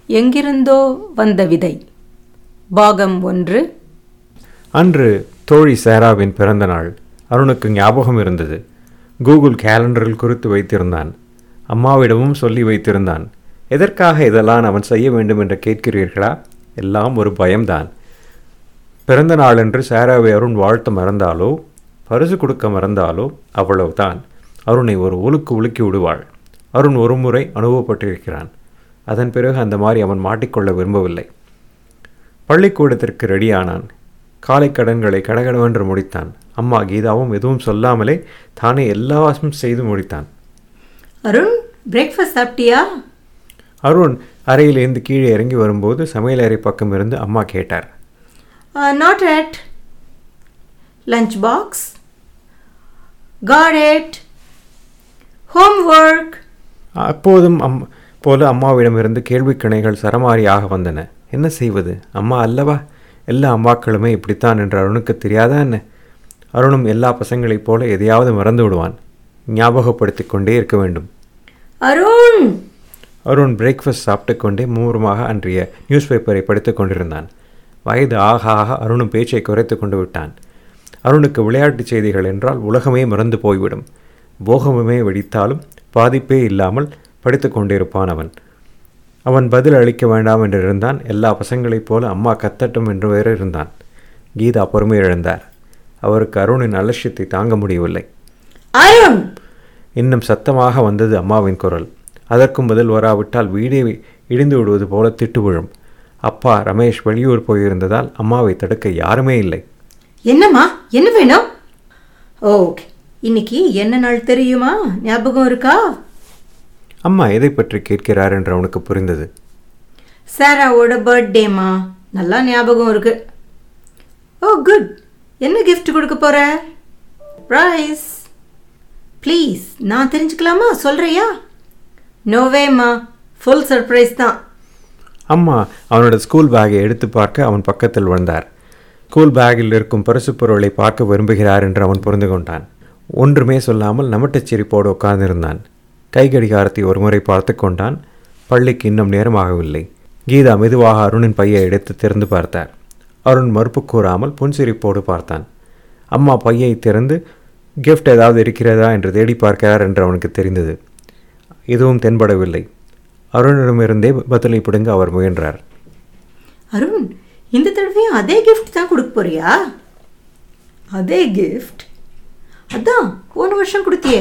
எங்கிருந்தோ வந்த விதை பாகம் ஒன்று அன்று தோழி சேராவின் பிறந்த நாள் அருணுக்கு ஞாபகம் இருந்தது கூகுள் கேலண்டரில் குறித்து வைத்திருந்தான் அம்மாவிடமும் சொல்லி வைத்திருந்தான் எதற்காக இதெல்லாம் அவன் செய்ய வேண்டும் என்று கேட்கிறீர்களா எல்லாம் ஒரு பயம்தான் பிறந்த நாளன்று சேராவை அருண் வாழ்த்த மறந்தாலோ பரிசு கொடுக்க மறந்தாலோ அவ்வளவுதான் அருணை ஒரு உலுக்கு உலுக்கி விடுவாள் அருண் ஒரு முறை அனுபவப்பட்டிருக்கிறான் அதன் பிறகு அந்த மாதிரி அவன் மாட்டிக்கொள்ள விரும்பவில்லை பள்ளிக்கூடத்திற்கு ரெடியானான் காலை கடன்களை கடகடவென்று முடித்தான் அம்மா கீதாவும் எதுவும் சொல்லாமலே தானே எல்லாவும் செய்து முடித்தான் அருண் பிரேக்ஃபாஸ்ட் சாப்பிட்டியா அருண் அறையிலிருந்து கீழே இறங்கி வரும்போது சமையலறை பக்கம் இருந்து அம்மா கேட்டார் not ate lunch box got it homework அப்போதும் அம் போல அம்மாவிடமிருந்து கேள்விக்கிணைகள் சரமாரியாக வந்தன என்ன செய்வது அம்மா அல்லவா எல்லா அம்மாக்களுமே இப்படித்தான் என்று அருணுக்கு தெரியாதா என்ன அருணும் எல்லா பசங்களைப் போல எதையாவது மறந்து விடுவான் ஞாபகப்படுத்திக் கொண்டே இருக்க வேண்டும் அருண் அருண் பிரேக்ஃபாஸ்ட் சாப்பிட்டு கொண்டே மூலமாக அன்றைய நியூஸ் பேப்பரை படித்துக் கொண்டிருந்தான் வயது ஆக ஆக அருணும் பேச்சை குறைத்து கொண்டு விட்டான் அருணுக்கு விளையாட்டுச் செய்திகள் என்றால் உலகமே மறந்து போய்விடும் போகமுமே வெடித்தாலும் பாதிப்பே இல்லாமல் படித்து கொண்டிருப்பான் அவன் அவன் பதில் அளிக்க வேண்டாம் என்று இருந்தான் எல்லா பசங்களைப் போல அம்மா கத்தட்டும் என்று வேறு இருந்தான் கீதா பொறுமை இழந்தார் அவருக்கு அருணின் அலட்சியத்தை தாங்க முடியவில்லை அருண் இன்னும் சத்தமாக வந்தது அம்மாவின் குரல் அதற்கும் பதில் வராவிட்டால் வீடே இடிந்து விடுவது போல திட்டு விழும் அப்பா ரமேஷ் வெளியூர் போயிருந்ததால் அம்மாவை தடுக்க யாருமே இல்லை என்னம்மா என்ன வேணும் ஓகே இன்னைக்கு என்ன நாள் தெரியுமா ஞாபகம் இருக்கா அம்மா எதை பற்றி கேட்கிறார் என்று அவனுக்கு புரிந்தது சாராவோட பர்த்டேம்மா நல்லா ஞாபகம் இருக்கு ஓ குட் என்ன gift கொடுக்க போற ப்ரைஸ் ப்ளீஸ் நான் தெரிஞ்சுக்கலாமா சொல்றியா நோவேம்மா ஃபுல் சர்ப்ரைஸ் தான் அம்மா அவனோட ஸ்கூல் பேக்கை எடுத்து பார்க்க அவன் பக்கத்தில் வந்தார் ஸ்கூல் பேக்கில் இருக்கும் பரிசு பொருளை பார்க்க விரும்புகிறார் என்று அவன் புரிந்து கொண்டான் ஒன்றுமே சொல்லாமல் நமட்டுச் சிரிப்போடு உட்கார்ந்திருந்தான் கை கடிகாரத்தை ஒருமுறை பார்த்து கொண்டான் பள்ளிக்கு இன்னும் நேரமாகவில்லை கீதா மெதுவாக அருணின் பையை எடுத்து திறந்து பார்த்தார் அருண் மறுப்பு கூறாமல் புன்சிரிப்போடு பார்த்தான் அம்மா பையை திறந்து கிஃப்ட் ஏதாவது இருக்கிறதா என்று தேடி பார்க்கிறார் என்று அவனுக்கு தெரிந்தது எதுவும் தென்படவில்லை அருணிடமிருந்தே பதிலை பிடுங்க அவர் முயன்றார் அருண் இந்த தடவையும் அதே gift தான் கொடுக்க போறியா அதே gift அதான் போன வருஷம் கொடுத்தியே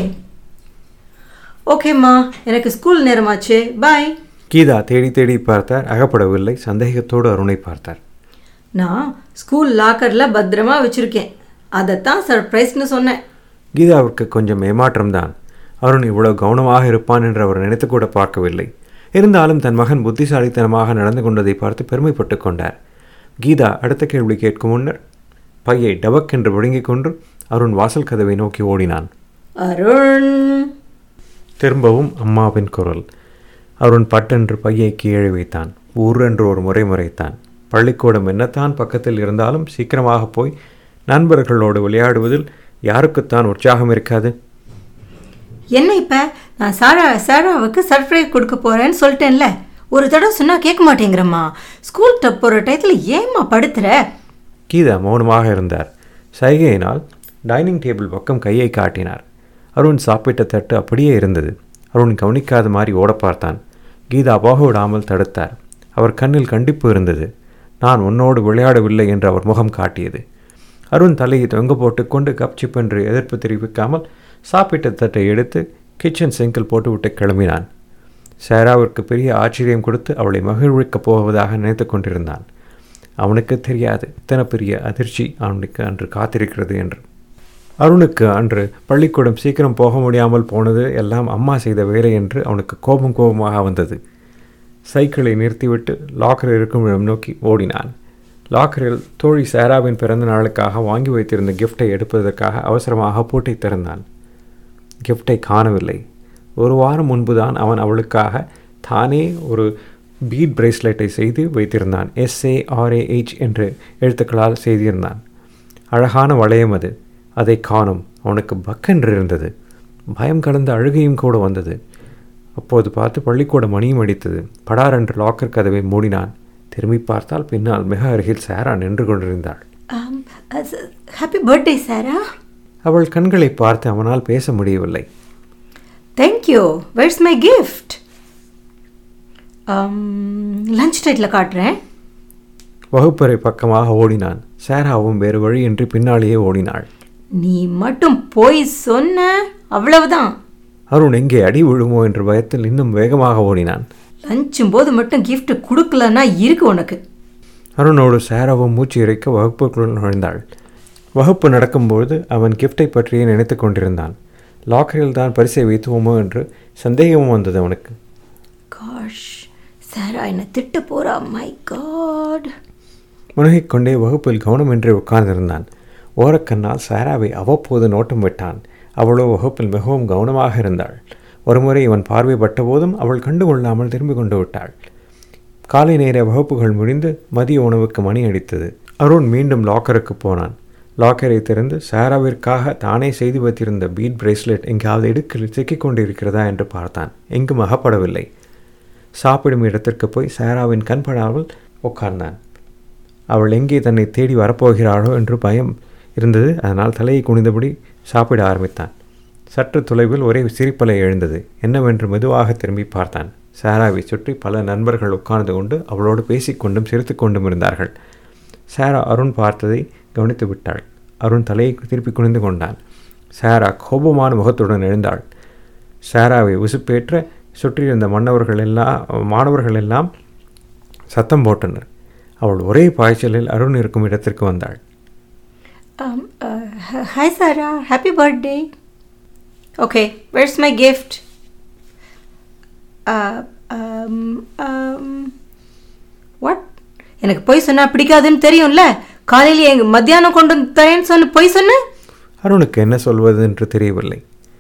ஓகேம்மா எனக்கு ஸ்கூல் நேரமாச்சு பாய் கீதா தேடி தேடி பார்த்தார் அகப்படவில்லை சந்தேகத்தோடு அருணை பார்த்தார் நான் ஸ்கூல் லாக்கரில் பத்திரமா வச்சுருக்கேன் அதைத்தான் சர்ப்ரைஸ்னு சொன்னேன் கீதாவிற்கு கொஞ்சம் ஏமாற்றம்தான் அருண் இவ்வளவு கவனமாக இருப்பான் என்று அவர் நினைத்து கூட பார்க்கவில்லை இருந்தாலும் தன் மகன் புத்திசாலித்தனமாக நடந்து கொண்டதை பார்த்து பெருமைப்பட்டு கொண்டார் கீதா அடுத்த கேள்வி கேட்கும் முன்னர் பையை டபக் என்று விழுங்கிக் கொண்டு அருண் வாசல் கதவை நோக்கி ஓடினான் அருண் திரும்பவும் அம்மாவின் குரல் அருண் பட்டென்று பையை கீழே வைத்தான் ஊரென்று ஒரு முறை முறைத்தான் பள்ளிக்கூடம் என்னத்தான் பக்கத்தில் இருந்தாலும் சீக்கிரமாக போய் நண்பர்களோடு விளையாடுவதில் யாருக்குத்தான் உற்சாகம் இருக்காது என்ன இப்போ நான் சாரா சாராவுக்கு சர்ப்ரைஸ் கொடுக்க போகிறேன்னு சொல்லிட்டேன்ல ஒரு தடவை சொன்னால் கேட்க மாட்டேங்கிறம்மா ஸ்கூல் டப் போகிற டயத்தில் ஏம்மா படுத்துற கீதா மௌனமாக இருந்தார் சைகையினால் டைனிங் டேபிள் பக்கம் கையை காட்டினார் அருண் சாப்பிட்ட தட்டு அப்படியே இருந்தது அருண் கவனிக்காத மாதிரி ஓட பார்த்தான் கீதா போக விடாமல் தடுத்தார் அவர் கண்ணில் கண்டிப்பு இருந்தது நான் உன்னோடு விளையாடவில்லை என்று அவர் முகம் காட்டியது அருண் தலையை தொங்க போட்டுக்கொண்டு கப்சிப் என்று எதிர்ப்பு தெரிவிக்காமல் சாப்பிட்ட தட்டை எடுத்து கிச்சன் சிங்கில் போட்டுவிட்டு கிளம்பினான் சேராவிற்கு பெரிய ஆச்சரியம் கொடுத்து அவளை மகிழ்விக்கப் போவதாக நினைத்து கொண்டிருந்தான் அவனுக்கு தெரியாது இத்தனை பெரிய அதிர்ச்சி அவனுக்கு அன்று காத்திருக்கிறது என்று அருணுக்கு அன்று பள்ளிக்கூடம் சீக்கிரம் போக முடியாமல் போனது எல்லாம் அம்மா செய்த வேலை என்று அவனுக்கு கோபம் கோபமாக வந்தது சைக்கிளை நிறுத்திவிட்டு லாக்கர் இருக்கும் இடம் நோக்கி ஓடினான் லாக்கரில் தோழி சேராவின் பிறந்த நாளுக்காக வாங்கி வைத்திருந்த கிஃப்டை எடுப்பதற்காக அவசரமாக பூட்டை திறந்தான் கிஃப்டை காணவில்லை ஒரு வாரம் முன்புதான் அவன் அவளுக்காக தானே ஒரு பீட் பிரேஸ்லெட்டை செய்து வைத்திருந்தான் எஸ்ஏஆர்ஏஹெச் என்று எழுத்துக்களால் செய்திருந்தான் அழகான வளையம் அது அதை காணும் அவனுக்கு பக்கென்று இருந்தது பயம் கலந்த அழுகையும் கூட வந்தது அப்போது பார்த்து பள்ளிக்கூட மணியும் அடித்தது படார் என்று லாக்கர் கதவை மூடினான் திரும்பி பார்த்தால் பின்னால் மிக அருகில் சாரா நின்று கொண்டிருந்தாள் ஹாப்பி பர்த்டே சாரா அவள் கண்களை பார்த்து அவனால் பேச முடியவில்லை thank you where's my gift lunch title காட்டுறேன் வகுப்பறை பக்கமாக ஓடினான் சாராவும் வேறு வழியின்றி பின்னாலேயே ஓடினாள் நீ மட்டும் போய் சொன்ன அவ்வளவுதான் அருண் எங்கே அடி விழுமோ என்ற பயத்தில் இன்னும் வேகமாக ஓடினான் லஞ்சும் போது மட்டும் gift கொடுக்கலன்னா இருக்கு உனக்கு அருணோடு சாராவும் மூச்சு இறைக்க வகுப்புக்குள் நுழைந்தாள் வகுப்பு நடக்கும்போது அவன் கிஃப்டை பற்றியே நினைத்து கொண்டிருந்தான் லாக்கரில் தான் பரிசை வைத்துவோமோ என்று சந்தேகமும் வந்தது அவனுக்கு காஷ் சாரா என்ன திட்ட போறா மை காட் முனகிக் கொண்டே வகுப்பில் கவனமின்றி உட்கார்ந்திருந்தான் ஓரக்கண்ணால் சாராவை அவ்வப்போது நோட்டம் விட்டான் அவளோ வகுப்பில் மிகவும் கவனமாக இருந்தாள் ஒருமுறை இவன் பார்வைப்பட்ட போதும் அவள் கண்டுகொள்ளாமல் திரும்பி கொண்டு விட்டாள் காலை நேர வகுப்புகள் முடிந்து மதிய உணவுக்கு மணி அடித்தது அருண் மீண்டும் லாக்கருக்கு போனான் லாக்கரை திறந்து சாராவிற்காக தானே செய்து வைத்திருந்த பீட் பிரேஸ்லெட் எங்காவது இடுக்கில் சிக்கிக் கொண்டிருக்கிறதா என்று பார்த்தான் எங்கும் அகப்படவில்லை சாப்பிடும் இடத்திற்கு போய் சாராவின் கண்படாமல் உட்கார்ந்தான் அவள் எங்கே தன்னை தேடி வரப்போகிறாளோ என்று பயம் இருந்தது அதனால் தலையை குனிந்தபடி சாப்பிட ஆரம்பித்தான் சற்று தொலைவில் ஒரே சிரிப்பலை எழுந்தது என்னவென்று மெதுவாக திரும்பி பார்த்தான் சாராவை சுற்றி பல நண்பர்கள் உட்கார்ந்து கொண்டு அவளோடு பேசிக்கொண்டும் சிரித்து கொண்டும் இருந்தார்கள் சாரா அருண் பார்த்ததை கவனித்து விட்டாள் அருண் தலையை திருப்பி குனிந்து கொண்டான் சாரா கோபமான முகத்துடன் எழுந்தாள் சாராவை உசுப்பேற்ற சுற்றியிருந்த மன்னவர்கள் எல்லாம் மாணவர்கள் எல்லாம் சத்தம் போட்டனர் அவள் ஒரே பாய்ச்சலில் அருண் இருக்கும் இடத்திற்கு வந்தாள் hi Sarah happy birthday okay where's my gift what எனக்கு பொய் சொன்னா பிடிக்காதுன்னு தெரியும்ல காலையில எங்க மத்தியானம் கொண்டு வந்து தரேன்னு சொன்ன பொய் சொன்னேன் அருணுக்கு என்ன சொல்வது என்று தெரியவில்லை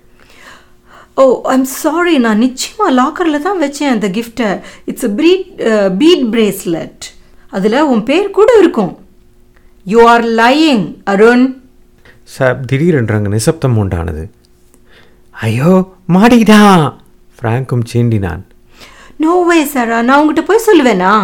ஓ ஐம் சாரி நான் நிச்சயமா லாக்கரில் தான் வச்சேன் அந்த கிஃப்டை இட்ஸ் பீட் பீட் பிரேஸ்லெட் அதில் உன் பேர் கூட இருக்கும் யூ ஆர் லையிங் அருண் ச திடீரென்று அங்கு நிசப்தம் உண்டானது ஐயோ மாடிதான் ஃப்ராங்கும் சீண்டினான் நோ வே சாரா நான் உங்ககிட்ட போய் சொல்லுவேனா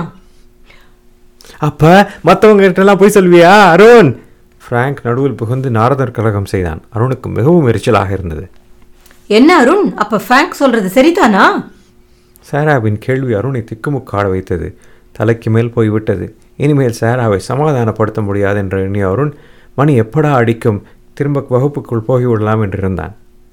அப்ப மற்றவங்க கிட்டலாம் போய் சொல்வியா அருண் ஃப்ராங்க் நடுவில் புகுந்து நாரதர் கலகம் செய்தான் அருணுக்கு மிகவும் எரிச்சலாக இருந்தது என்ன அருண் அப்ப ஃபேங்க் சொல்றது சரிதானா சாராவின் கேள்வி அருணை திக்குமுக்காட வைத்தது தலைக்கு மேல் போய்விட்டது இனிமேல் சாராவை சமாதானப்படுத்த முடியாது என்று எண்ணிய அருண் மணி எப்படா அடிக்கும் திரும்ப வகுப்புக்குள் போய்விடலாம் என்றிருந்தான்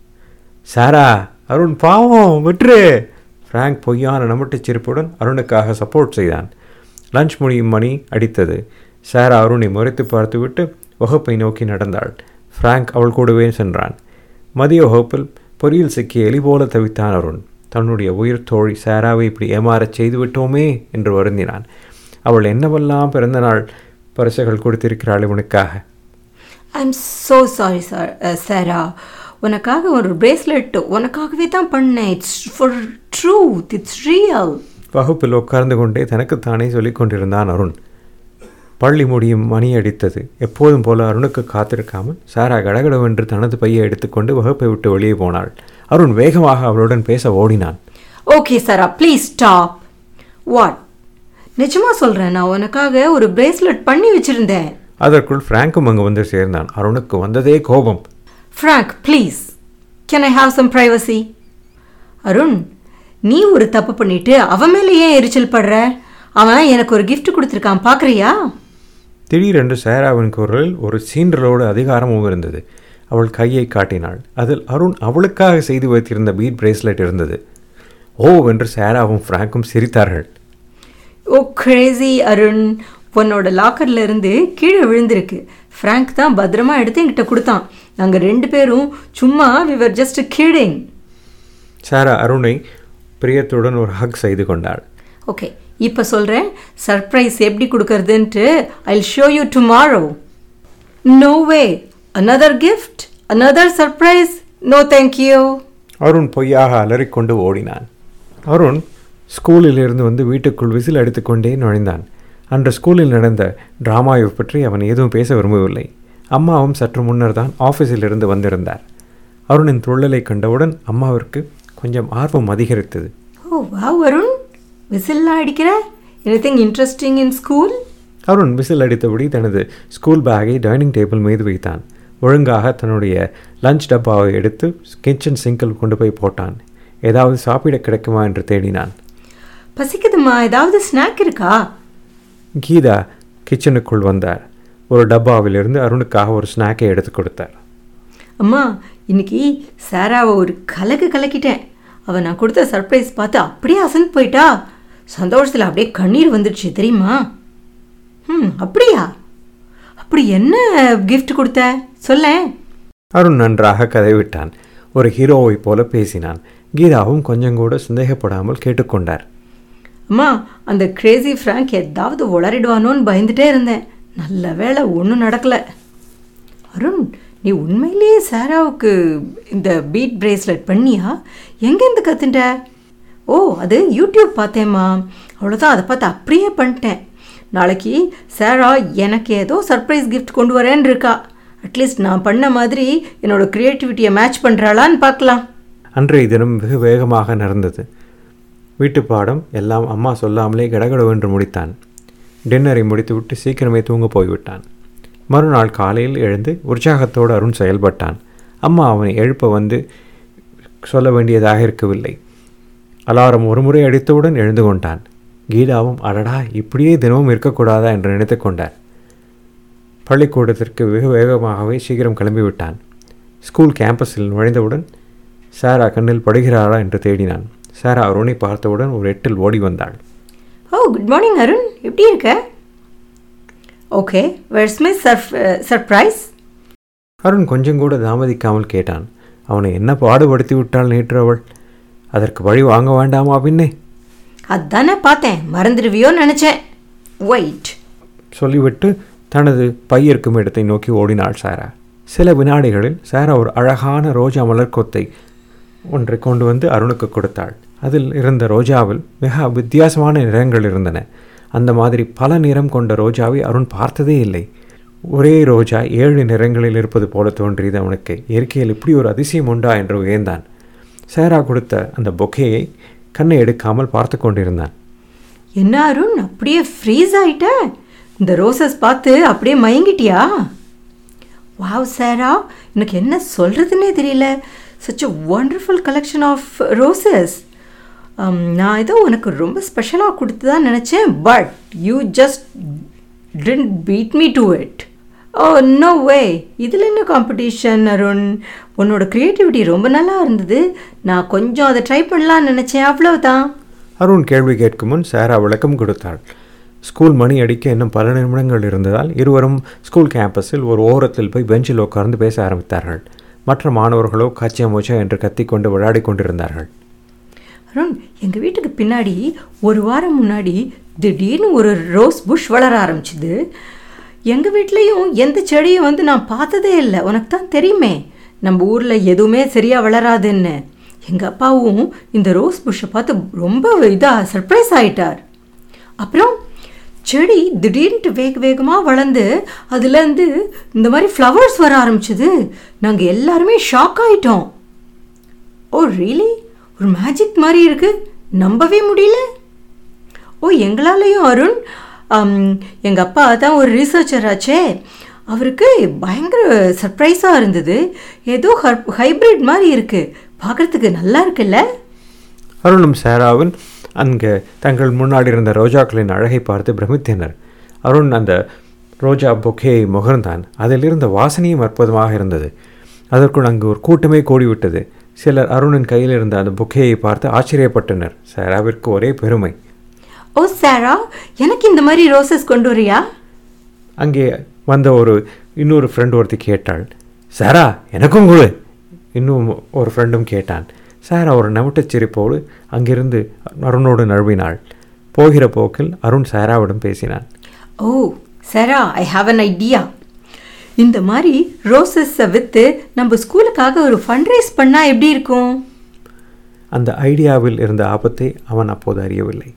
சாரா அருண் பாவம் விட்டுரு ஃப்ராங்க் பொய்யான நமட்டுச் சிரிப்புடன் அருணுக்காக சப்போர்ட் செய்தான் லஞ்ச் முடியும் மணி அடித்தது சாரா அருணை முறைத்து பார்த்துவிட்டு வகுப்பை நோக்கி நடந்தாள் ஃப்ராங்க் அவள் கூடவே சென்றான் மதிய வகுப்பில் பொறியில் சிக்கிய எலி போல தவித்தான் அருண் தன்னுடைய உயிர் தோழி சாராவை இப்படி ஏமாறச் செய்துவிட்டோமே என்று வருந்தினான் அவள் என்னவெல்லாம் பிறந்த நாள் பரிசுகள் கொடுத்திருக்கிறாள் இவனுக்காக ஐ எம் ஸோ சாரி சார் சாரா உனக்காக ஒரு பிரேஸ்லெட் உனக்காகவே தான் பண்ணேன் it's for truth it's real வகுப்பில் உட்கார்ந்து கொண்டே தனக்குத்தானே சொல்லிக் கொண்டிருந்தான் அருண் பள்ளி முடியும் மணி அடித்தது எப்போதும் போல அருணுக்கு காத்திருக்காமல் சாரா கடகடவென்று தனது பையை எடுத்துக்கொண்டு வகுப்பை விட்டு வெளியே போனாள் அருண் வேகமாக அவளுடன் பேச ஓடினான் okay Sarah please stop what நிஜமா சொல்கிறேன் நான் உனக்காக ஒரு பிரேஸ்லெட் பண்ணி வச்சுருந்தேன் அதற்குள் ஃப்ராங்கும் அங்கு வந்து சேர்ந்தான் அருணுக்கு வந்ததே கோபம் Frank please can I have some privacy Arun நீ ஒரு தப்பு பண்ணிட்டு அவன் மேலே ஏன் எரிச்சல் படுற அவன் எனக்கு ஒரு gift கொடுத்துருக்கான் பார்க்குறியா திடீரென்று சாராவின் குரலில் ஒரு சீன்றலோடு அதிகாரமும் இருந்தது அவள் கையை காட்டினாள் அதில் அருண் அவளுக்காக செய்து வைத்திருந்த பீட் பிரேஸ்லெட் இருந்தது ஓ என்று சாராவும் ஃப்ராங்கும் சிரித்தார்கள் ஓ கிரேசி அருண் உன்னோட லாக்கர்ல இருந்து கீழே விழுந்திருக்கு ஃப்ராங்க் தான் பத்திரமா எடுத்து என்கிட்ட கொடுத்தான் நாங்கள் ரெண்டு பேரும் சும்மா விவர் ஜஸ்ட் கிடிங் சாரா அருணை பிரியத்துடன் ஒரு ஹக் செய்து கொண்டாள் ஓகே இப்போ சொல்கிறேன் சர்ப்ரைஸ் எப்படி கொடுக்கறதுன்ட்டு I show you tomorrow no way another gift another surprise no thank you Arun பொய்யாக அலறிக்கொண்டு ஓடினான் அருண் ஸ்கூலில் இருந்து வந்து வீட்டுக்குள் விசில் அடித்துக்கொண்டே நுழைந்தான் அன்று ஸ்கூலில் நடந்த டிராமாவை பற்றி அவன் எதுவும் பேச விரும்பவில்லை அம்மாவும் சற்று முன்னர் தான் ஆஃபீஸில் இருந்து வந்திருந்தார் அருணின் துள்ளலை கண்டவுடன் அம்மாவிற்கு கொஞ்சம் ஆர்வம் அதிகரித்தது ஓ வா வருண் விசில்லாம் அடிக்கிற anything interesting in school Arun whistle அடித்தபடி தனது ஸ்கூல் பேக்கை டைனிங் டேபிள் மீது வைத்தான் ஒழுங்காக தன்னுடைய லஞ்ச் டப்பாவை எடுத்து கிச்சன் சிங்கில் கொண்டு போய் போட்டான் ஏதாவது சாப்பிட கிடைக்குமா என்று தேடினான் பசிக்குதுமா ஏதாவது ஸ்நாக் இருக்கா கீதா கிச்சனுக்குள் வந்தார் ஒரு டப்பாவிலிருந்து அருணுக்காக ஒரு ஸ்நாக்கை எடுத்து கொடுத்தார் அம்மா இன்னைக்கு சாராவை ஒரு கலக்கு கலக்கிட்டேன் அவன் நான் கொடுத்த சர்ப்ரைஸ் பார்த்து அப்படியே அசந்து போயிட்டா சந்தோஷத்தில் அப்படியே கண்ணீர் வந்துடுச்சு தெரியுமா ம் அப்படியா அப்படி என்ன gift கொடுத்த சொல்லேன் அருண் நன்றாக கதைவிட்டான் ஒரு ஹீரோவைப் போல பேசினான் கீதாவும் கொஞ்சம் கூட சந்தேகப்படாமல் கேட்டுக்கொண்டார் அம்மா அந்த கிரேசி ஃப்ராங்க் ஏதாவது உளறிடுவானோன்னு பயந்துட்டே இருந்தேன் நல்ல வேளை ஒன்றும் நடக்கலை அருண் நீ உண்மையிலேயே சாராவுக்கு இந்த பீட் பிரேஸ்லெட் பண்ணியா எங்கேருந்து கற்றுட்ட ஓ அது யூடியூப் பார்த்தேம்மா அவ்வளோதான் அதை பார்த்து அப்படியே பண்ணிட்டேன் நாளைக்கு சாரா எனக்கு ஏதோ சர்ப்ரைஸ் கிஃப்ட் கொண்டு வரேன்னு இருக்கா அட்லீஸ்ட் நான் பண்ண மாதிரி என்னோட க்ரியேட்டிவிட்டியை மேட்ச் பண்ணுறாளான்னு பார்க்கலாம் அன்றைய தினம் வெகு வேகமாக நடந்தது வீட்டு பாடம் எல்லாம் அம்மா சொல்லாமலே கடகடவென்று முடித்தான் டின்னரை முடித்துவிட்டு சீக்கிரமே தூங்க போய்விட்டான் மறுநாள் காலையில் எழுந்து உற்சாகத்தோடு அருண் செயல்பட்டான் அம்மா அவனை எழுப்ப வந்து சொல்ல வேண்டியதாக இருக்கவில்லை அலாரம் ஒரு முறை அடித்தவுடன் எழுந்து கொண்டான் கீதாவும் அடடா இப்படியே தினமும் இருக்கக்கூடாதா என்று நினைத்து கொண்டார் பள்ளிக்கூடத்திற்கு வெகு வேகமாகவே சீக்கிரம் கிளம்பிவிட்டான் ஸ்கூல் கேம்பஸில் நுழைந்தவுடன் சாரா கண்ணில் படுகிறாளா என்று தேடினான் சாரா அருணை பார்த்தவுடன் ஒரு எட்டில் ஓடி வந்தாள் ஓ குட் மார்னிங் அருண் எப்படி இருக்க ஓகே வெர்ஸ் மை சர்ப் சர்ப்ரைஸ் அருண் கொஞ்சம் கூட தாமதிக்காமல் கேட்டான் அவனை என்ன பாடுபடுத்தி விட்டாள் நேற்று அவள் அதற்கு வழி வாங்க வேண்டாமா பின்னே அதானே பார்த்தேன் மறந்துடுவியோன்னு நினச்சேன் ஒயிட் சொல்லிவிட்டு தனது பை இருக்கும் இடத்தை நோக்கி ஓடினாள் சாரா சில வினாடிகளில் சாரா ஒரு அழகான ரோஜா மலர் கொத்தை ஒன்றை கொண்டு வந்து அருணுக்கு கொடுத்தாள் அதில் இருந்த ரோஜாவில் மிக வித்தியாசமான நிறங்கள் இருந்தன அந்த மாதிரி பல நிறம் கொண்ட ரோஜாவை அருண் பார்த்ததே இல்லை ஒரே ரோஜா ஏழு நிறங்களில் இருப்பது போல தோன்றியது அவனுக்கு இயற்கையில் இப்படி ஒரு அதிசயம் உண்டா என்று உயர்ந்தான் சாரா கொடுத்த அந்த பொக்கேயை கண்ணை எடுக்காமல் பார்த்து கொண்டிருந்தான் என்ன அருண் அப்படியே ஃப்ரீஸ் ஆயிட்ட இந்த ரோசஸ் பார்த்து அப்படியே மயங்கிட்டியா வாவ் சாரா எனக்கு என்ன சொல்கிறதுனே தெரியல such a wonderful collection of roses நான் ஏதோ உனக்கு ரொம்ப ஸ்பெஷலாக கொடுத்து தான் நினச்சேன் but you just didn't beat me to it oh no way இதில் என்ன காம்படிஷன் அருண் உன்னோட க்ரியேட்டிவிட்டி ரொம்ப நல்லா இருந்தது நான் கொஞ்சம் அதை ட்ரை பண்ணலான்னு நினச்சேன் அவ்வளவுதான் அருண் கேள்வி கேட்கும் முன் சாரா விளக்கம் கொடுத்தாள் ஸ்கூல் மணி அடிக்க இன்னும் பல நிமிடங்கள் இருந்ததால் இருவரும் ஸ்கூல் கேம்பஸில் ஒரு ஓரத்தில் போய் பெஞ்சில் உட்கார்ந்து பேச ஆரம்பித்தார்கள் மற்ற மாணவர்களோ காய்ச்சா மூச்சா என்று கத்திக்கொண்டு விளையாடி கொண்டிருந்தார்கள் அருண் எங்கள் வீட்டுக்கு பின்னாடி ஒரு வாரம் முன்னாடி திடீர்னு ஒரு ரோஸ் புஷ் வளர ஆரம்பிச்சுது எங்கள் வீட்லேயும் எந்த செடியும் வந்து நான் பார்த்ததே இல்லை உனக்கு தான் தெரியுமே நம்ம ஊரில் எதுவுமே சரியாக வளராதுன்னு எங்கள் அப்பாவும் இந்த ரோஸ் புஷ்ஷை பார்த்து ரொம்ப இதாக சர்ப்ரைஸ் ஆயிட்டார் அப்புறம் செடி திடீர்னுட்டு வேக வேகமாக வளர்ந்து அதுலேருந்து இந்த மாதிரி ஃப்ளவர்ஸ் வர ஆரம்பிச்சது நாங்கள் எல்லாருமே ஷாக் ஆயிட்டோம் ஓ ரியலி ஒரு மேஜிக் மாதிரி இருக்கு நம்பவே முடியல ஓ எங்களாலேயும் அருண் எங்கள் அப்பா தான் ஒரு ரிசர்ச்சர் ஆச்சே அவருக்கு பயங்கர சர்ப்ரைஸாக இருந்தது ஏதோ ஹைப்ரிட் மாதிரி இருக்குது பார்க்குறதுக்கு நல்லா இருக்குல்ல அருணும் சாராவும் அங்கே தங்கள் முன்னாடி இருந்த ரோஜாக்களின் அழகை பார்த்து பிரமித்தனர் அருண் அந்த ரோஜா பொக்கேயை முகர்ந்தான் அதில் இருந்த வாசனையும் அற்புதமாக இருந்தது அதற்குள் அங்கு ஒரு கூட்டமே கூடிவிட்டது சிலர் அருணின் கையில் இருந்த அந்த பொக்கேயை பார்த்து ஆச்சரியப்பட்டனர் சாராவிற்கு ஒரே பெருமை ஓ சாரா எனக்கு இந்த மாதிரி ரோசஸ் கொண்டு வரியா அங்கே வந்த ஒரு இன்னொரு ஃப்ரெண்ட் ஒருத்தி கேட்டாள் சாரா எனக்கும் கொடு இன்னும் ஒரு ஃப்ரெண்டும் கேட்டான் சாரா ஒரு நமிட்டச் சிரிப்போடு அங்கிருந்து அருணோடு நழுவினாள் போகிற போக்கில் அருண் சாராவிடம் பேசினான் oh Sara I have an idea இந்த மாதிரி ரோசஸை விற்று நம்ம ஸ்கூலுக்காக ஒரு ஃபண்ட்ரைஸ் பண்ணால் எப்படி இருக்கும் அந்த ஐடியாவில் இருந்த ஆபத்தை அவன் அப்போது அறியவில்லை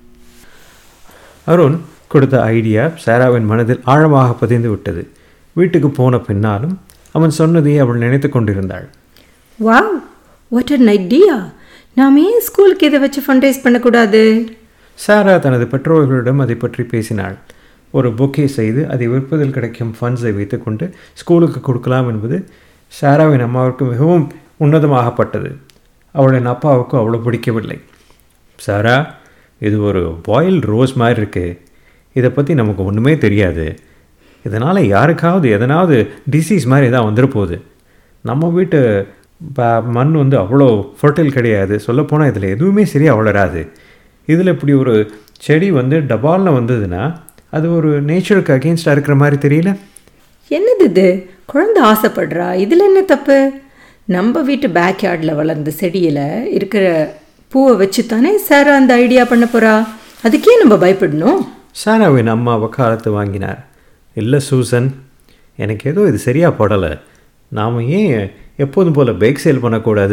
அருண் கொடுத்த ஐடியா சாராவின் மனதில் ஆழமாக பதிந்து விட்டது வீட்டுக்கு போன பின்னாலும் அவன் சொன்னதை அவள் நினைத்து கொண்டிருந்தாள் வாவ் வாட் அன் ஐடியா நாம் ஏன் ஸ்கூலுக்கு இதை வச்சு ஃபண்ட்ரைஸ் பண்ணக்கூடாது சாரா தனது பெற்றோர்களிடம் அதை பற்றி பேசினாள் ஒரு பொக்கே செய்து அதை விற்பதில் கிடைக்கும் ஃபண்ட்ஸை வைத்துக்கொண்டு ஸ்கூலுக்கு கொடுக்கலாம் என்பது சாராவின் அம்மாவிற்கு மிகவும் உன்னதமாகப்பட்டது அவளின் அப்பாவுக்கு அவ்வளோ பிடிக்கவில்லை சாரா இது ஒரு பாயில் ரோஸ் மாதிரி இருக்கு இதை பற்றி நமக்கு ஒன்றுமே தெரியாது இதனால் யாருக்காவது எதனாவது டிசீஸ் மாதிரி எதாவது வந்துட போகுது நம்ம வீட்டு ப- மண் வந்து அவ்வளோ ஃபர்டைல் கிடையாது சொல்லப்போனால் இதில் எதுவுமே சரியாக வளராது இதில் இப்படி ஒரு செடி வந்து டபாலில் வந்ததுன்னா அது ஒரு நேச்சருக்கு அகெயின்ஸ்டாக இருக்கிற மாதிரி தெரியல என்னது இது குழந்தை ஆசைப்படுறா இதில் என்ன தப்பு நம்ம வீட்டு பேக்யார்டில் வளர்ந்த செடியில் இருக்கிற பூவை வச்சு தானே சார் அந்த ஐடியா பண்ண போகிறா அதுக்கே நம்ம பயப்படணும் சாராவின் அம்மா வக்காலத்து வாங்கினார் இல்லை சூசன் எனக்கு ஏதோ இது சரியாக படலை நாம் ஏன் எப்போதும் போல் பேக் சேல் பண்ணக்கூடாது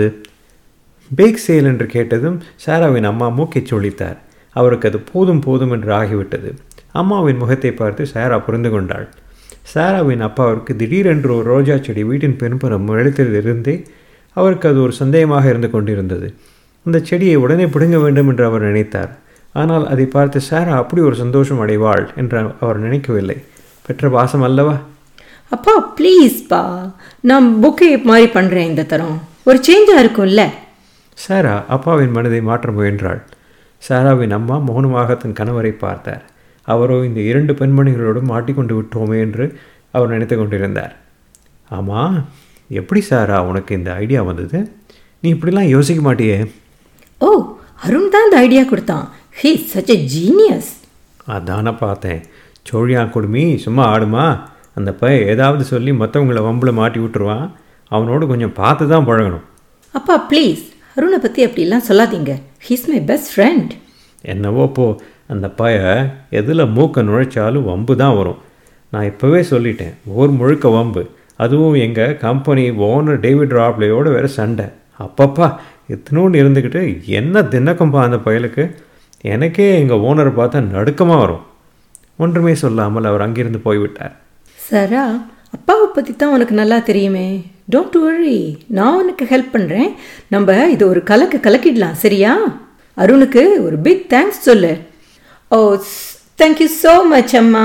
பேக் சேல் என்று கேட்டதும் சாராவின் அம்மா மூக்கைச் சொல்லித்தார் அவருக்கு அது போதும் போதும் என்று ஆகிவிட்டது அம்மாவின் முகத்தை பார்த்து சாரா புரிந்து கொண்டாள் சாராவின் அப்பாவிற்கு திடீரென்று ஒரு ரோஜா செடி வீட்டின் பின்புறம் எழுத்திலிருந்தே அவருக்கு அது ஒரு சந்தேகமாக இருந்து கொண்டிருந்தது அந்த செடியை உடனே பிடுங்க வேண்டும் என்று அவர் நினைத்தார் ஆனால் அதை பார்த்து சாரா அப்படி ஒரு சந்தோஷம் அடைவாள் என்று அவர் நினைக்கவில்லை பெற்ற பாசம் அல்லவா அப்பா ப்ளீஸ்ப்பா நான் புக்கே மாதிரி பண்ணுறேன் இந்த தரம் ஒரு சேஞ்சாக இருக்கும்ல சாரா அப்பாவின் மனதை மாற்ற முயன்றாள் சாராவின் அம்மா மௌனமாக தன் கணவரை பார்த்தார் அவரோ இந்த இரண்டு பெண்மணிகளோடு மாட்டிக்கொண்டு விட்டோமே என்று அவர் நினைத்து கொண்டிருந்தார் ஆமாம் எப்படி சாரா உனக்கு இந்த ஐடியா வந்தது நீ இப்படிலாம் யோசிக்க மாட்டியே ஓ அருண் தான் இந்த ஐடியா கொடுத்தான் ஹீ சச் எ ஜீனியஸ் அதானே பார்த்தேன் சோழியா குடுமி சும்மா ஆடுமா அந்த பையன் ஏதாவது சொல்லி மற்றவங்கள வம்பில் மாட்டி விட்டுருவான் அவனோடு கொஞ்சம் பார்த்து தான் பழகணும் அப்பா ப்ளீஸ் அருணை பற்றி அப்படிலாம் சொல்லாதீங்க ஹீஸ் மை பெஸ்ட் ஃப்ரெண்ட் என்னவோ போ அந்த பய எதில் மூக்க நுழைச்சாலும் வம்பு தான் வரும் நான் இப்போவே சொல்லிட்டேன் ஊர் முழுக்க வம்பு அதுவும் எங்கள் கம்பெனி ஓனர் டேவிட் ராப்லேயோட வேற சண்டை அப்பப்பா இத்தனோண்டு இருந்துக்கிட்டு என்ன தின்னக்கம்பா அந்த பயலுக்கு எனக்கே எங்கள் ஓனரை பார்த்தா நடுக்கமாக வரும் ஒன்றுமே சொல்லாமல் அவர் அங்கிருந்து போய்விட்டார் சாரா அப்பாவை பற்றி தான் உனக்கு நல்லா தெரியுமே டோன்ட் worry நான் உனக்கு ஹெல்ப் பண்ணுறேன் நம்ம இது ஒரு கலக்கு கலக்கிடலாம் சரியா அருணுக்கு ஒரு பிக் தேங்க்ஸ் சொல்லு ஓ தேங்க்யூ ஸோ மச் அம்மா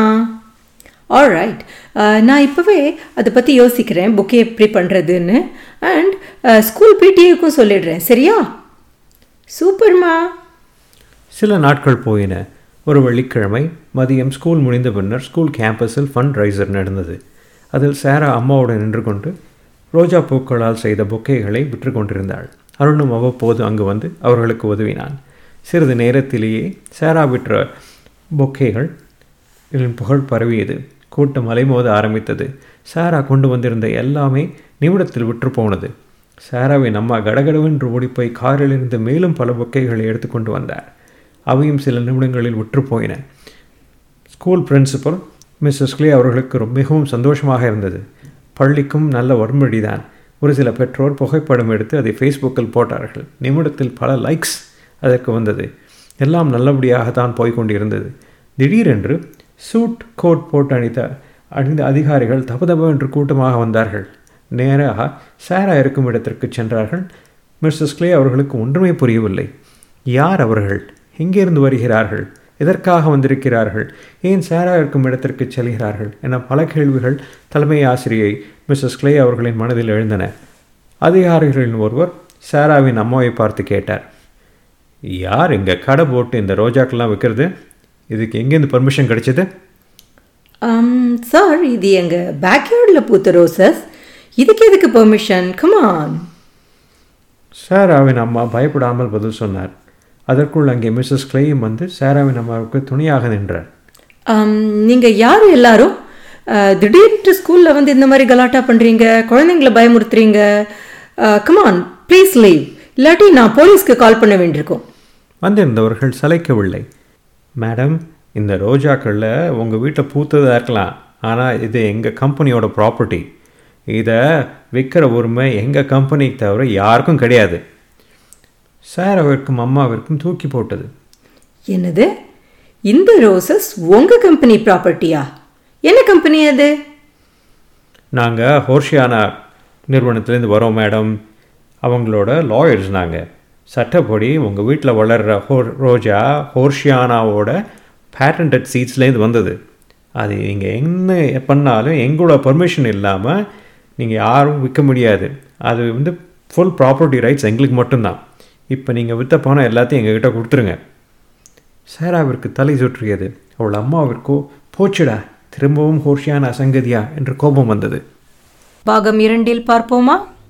ஆல்ரைட் நான் இப்போவே அதை பற்றி யோசிக்கிறேன் புக்கே எப்படி பண்ணுறதுன்னு அண்ட் ஸ்கூல் பிடிஏக்கும் சொல்லிடுறேன் சரியா சூப்பர்மா சில நாட்கள் போயின ஒரு வெள்ளிக்கிழமை மதியம் ஸ்கூல் முடிந்த பின்னர் ஸ்கூல் கேம்பஸில் ஃபண்ட் ரைசர் நடந்தது அதில் சாரா அம்மாவுடன் நின்று கொண்டு ரோஜா பூக்களால் செய்த பொக்கேகளை விற்று கொண்டிருந்தாள் அருணும் அவ்வப்போது அங்கு வந்து அவர்களுக்கு உதவினான் சிறிது நேரத்திலேயே சாரா விற்ற பொக்கேகள் இதன் புகழ் பரவியது கூட்டம் அலைமோத ஆரம்பித்தது சாரா கொண்டு வந்திருந்த எல்லாமே நிமிடத்தில் விற்று போனது சாராவின் அம்மா கடகடவென்று ஓடிப்போய் காரிலிருந்து மேலும் பல பொக்கைகளை எடுத்துக்கொண்டு வந்தார் அவையும் சில நிமிடங்களில் விற்று போயின ஸ்கூல் பிரின்சிபல் மிஸ்ஸஸ் கிளே அவர்களுக்கு ரொம்ப- மிகவும் சந்தோஷமாக இருந்தது பள்ளிக்கும் நல்ல வன்மொழிதான் ஒரு சில பெற்றோர் புகைப்படம் எடுத்து அதை ஃபேஸ்புக்கில் போட்டார்கள் நிமிடத்தில் பல லைக்ஸ் அதற்கு வந்தது எல்லாம் நல்லபடியாக தான் போய்க்கொண்டிருந்தது திடீரென்று சூட் கோட் போட்டு அணிந்த அணிந்த அதிகாரிகள் தபதப என்று கூட்டமாக வந்தார்கள் நேராக சாரா இருக்கும் இடத்திற்கு சென்றார்கள் மிஸ்ஸஸ் கிளே அவர்களுக்கு ஒன்றுமே புரியவில்லை யார் அவர்கள் எங்கிருந்து வருகிறார்கள் எதற்காக வந்திருக்கிறார்கள் ஏன் சாரா இருக்கும் இடத்திற்கு செல்கிறார்கள் என பல கேள்விகள் தலைமை ஆசிரியை மிஸ்ஸஸ் கிளே அவர்களின் மனதில் எழுந்தன அதிகாரிகளின் ஒருவர் சாராவின் அம்மாவை பார்த்து கேட்டார் யார் இங்கே கடை போட்டு இந்த ரோஜாக்கெல்லாம் விற்கிறது இதுக்கு எங்கேருந்து பர்மிஷன் கிடைச்சது சார் இது எங்கள் பேக்யார்டில் பூத்த ரோசஸ் இதுக்கு எதுக்கு பெர்மிஷன் கமான் சாராவின் அம்மா பயப்படாமல் பதில் சொன்னார் அதற்குள் அங்கே மிஸ்ஸஸ் கிளேயும் வந்து சாராவின் அம்மாவுக்கு துணையாக நின்றார் நீங்கள் யார் எல்லாரும் அஹ், திடீர்னு ஸ்கூலில் வந்து இந்த மாதிரி கலாட்டா பண்ணுறீங்க குழந்தைங்களை பயமுறுத்துறீங்க கமான் ப்ளீஸ் லீவ் இல்லாட்டி நான் போலீஸ்க்கு கால் பண்ண வேண்டியிருக்கும் வந்திருந்தவர்கள் சளைக்கவில்லை மேடம் இந்த ரோஜாக்களில் உங்கள் வீட்டில் பூத்ததாக இருக்கலாம் ஆனால் இது எங்கள் கம்பெனியோட ப்ராப்பர்ட்டி இதை விற்கிற உரிமை எங்கள் கம்பெனிக்கு தவிர யாருக்கும் கிடையாது சாராவிற்கும் அம்மாவிற்கும் தூக்கி போட்டது என்னது இந்த ரோசஸ் உங்கள் கம்பெனி ப்ராப்பர்ட்டியா என்ன கம்பெனி அது நாங்கள் ஹோர்ஷியானா நிறுவனத்துலேருந்து வரோம் மேடம் அவங்களோட லாயர்ஸ் நாங்கள் சட்டப்படி உங்கள் வீட்டில் வளர்கிற ஹோ ரோஜா ஹோர்ஷியானாவோட பேட்டன்ட் சீட்ஸ்லேருந்து வந்தது அது நீங்கள் என்ன பண்ணாலும் எங்களோட பர்மிஷன் இல்லாமல் நீங்கள் யாரும் விற்க முடியாது அது வந்து ஃபுல் ப்ராப்பர்ட்டி ரைட்ஸ் எங்களுக்கு மட்டும்தான் இப்போ நீங்கள் விற்ற பணம் எல்லாத்தையும் எங்ககிட்ட கொடுத்துருங்க சேராவிற்கு தலை சுற்றியது அவள் அம்மாவிற்கோ போச்சுடா திரும்பவும் ஹோர்ஷியான அசங்கதியா என்று கோபம் வந்தது பாகம் இரண்டில் பார்ப்போமா